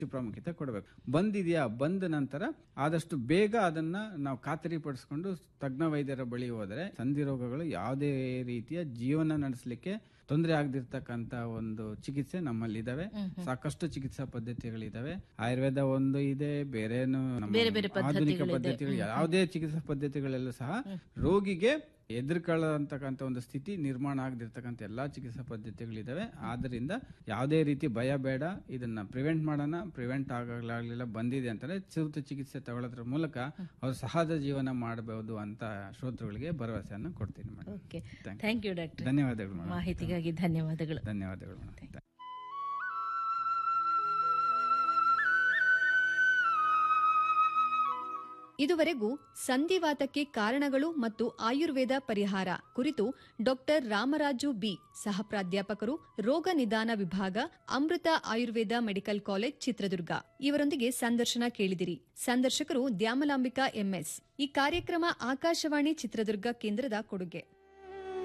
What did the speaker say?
ಪ್ರಾಮುಖ್ಯತೆ ಕೊಡಬೇಕು ಬಂದಿದೆಯಾ ಬಂದ ನಂತರ ಆದಷ್ಟು ಬೇಗ ಅದನ್ನ ನಾವು ಖಾತರಿ ಪಡಿಸ್ಕೊಂಡು ತಜ್ಞ ವೈದ್ಯರ ಬಳಿ ಹೋದರೆ ಸಂಧಿ ರೋಗಗಳು ಯಾವುದೇ ರೀತಿಯ ಜೀವನ ನಡೆಸಲಿಕ್ಕೆ ತೊಂದರೆ ಆಗದಿರ್ತಕ್ಕಂತ ಒಂದು ಚಿಕಿತ್ಸೆ ನಮ್ಮಲ್ಲಿ ಇದಾವೆ ಸಾಕಷ್ಟು ಚಿಕಿತ್ಸಾ ಪದ್ಧತಿಗಳಿದಾವೆ ಆಯುರ್ವೇದ ಒಂದು ಇದೆ ಬೇರೆನು ನಮ್ಮ ಬೇರೆ ಬೇರೆ ಆಧುನಿಕ ಪದ್ಧತಿಗಳಿದೆ. ಪದ್ಧತಿಗಳು ಯಾವುದೇ ಚಿಕಿತ್ಸಾ ಪದ್ಧತಿಗಳಲ್ಲೂ ಸಹ ರೋಗಿಗೆ ಎದುರ್ಕೊಳ್ಳತಕ್ಕಂಥ ಒಂದು ಸ್ಥಿತಿ ನಿರ್ಮಾಣ ಆಗದಿರ್ತಕ್ಕಂಥ ಎಲ್ಲಾ ಚಿಕಿತ್ಸಾ ಪದ್ಧತಿಗಳಿದಾವೆ ಆದ್ರಿಂದ ಯಾವುದೇ ರೀತಿ ಭಯ ಬೇಡ ಇದನ್ನ ಪ್ರಿವೆಂಟ್ ಮಾಡೋಣ ಪ್ರಿವೆಂಟ್ ಆಗಲಾಗ್ಲಿಲ್ಲ ಬಂದಿದೆ ಅಂತಂದ್ರೆ ಸೂಕ್ತ ಚಿಕಿತ್ಸೆ ತಗೊಳ್ಳೋದ್ರ ಮೂಲಕ ಅವ್ರು ಸಹಜ ಜೀವನ ಮಾಡಬಹುದು ಅಂತ ಶ್ರೋತೃಗಳಿಗೆ ಭರವಸೆಯನ್ನು ಕೊಡ್ತೀನಿ madam okay Thank you. Thank you doctor ಧನ್ಯವಾದಗಳು ಮೇಡಮ್ ಮಾಹಿತಿಗಾಗಿ ಧನ್ಯವಾದಗಳು ಧನ್ಯವಾದಗಳು ಮೇಡಮ್ ಇದುವರೆಗೂ ಸಂಧಿವಾತಕ್ಕೆ ಕಾರಣಗಳು ಮತ್ತು ಆಯುರ್ವೇದ ಪರಿಹಾರ ಕುರಿತು ಡಾಕ್ಟರ್ ರಾಮರಾಜು ಬಿ ಸಹ ಪ್ರಾಧ್ಯಾಪಕರು ರೋಗ ನಿದಾನ ವಿಭಾಗ ಅಮೃತ ಆಯುರ್ವೇದ ಮೆಡಿಕಲ್ ಕಾಲೇಜ್ ಚಿತ್ರದುರ್ಗ ಇವರೊಂದಿಗೆ ಸಂದರ್ಶನ ಕೇಳಿದಿರಿ ಸಂದರ್ಶಕರು ದ್ಯಾಮಲಾಂಬಿಕಾ ಎಂಎಸ್ ಈ ಕಾರ್ಯಕ್ರಮ ಆಕಾಶವಾಣಿ ಚಿತ್ರದುರ್ಗ ಕೇಂದ್ರದ ಕೊಡುಗೆ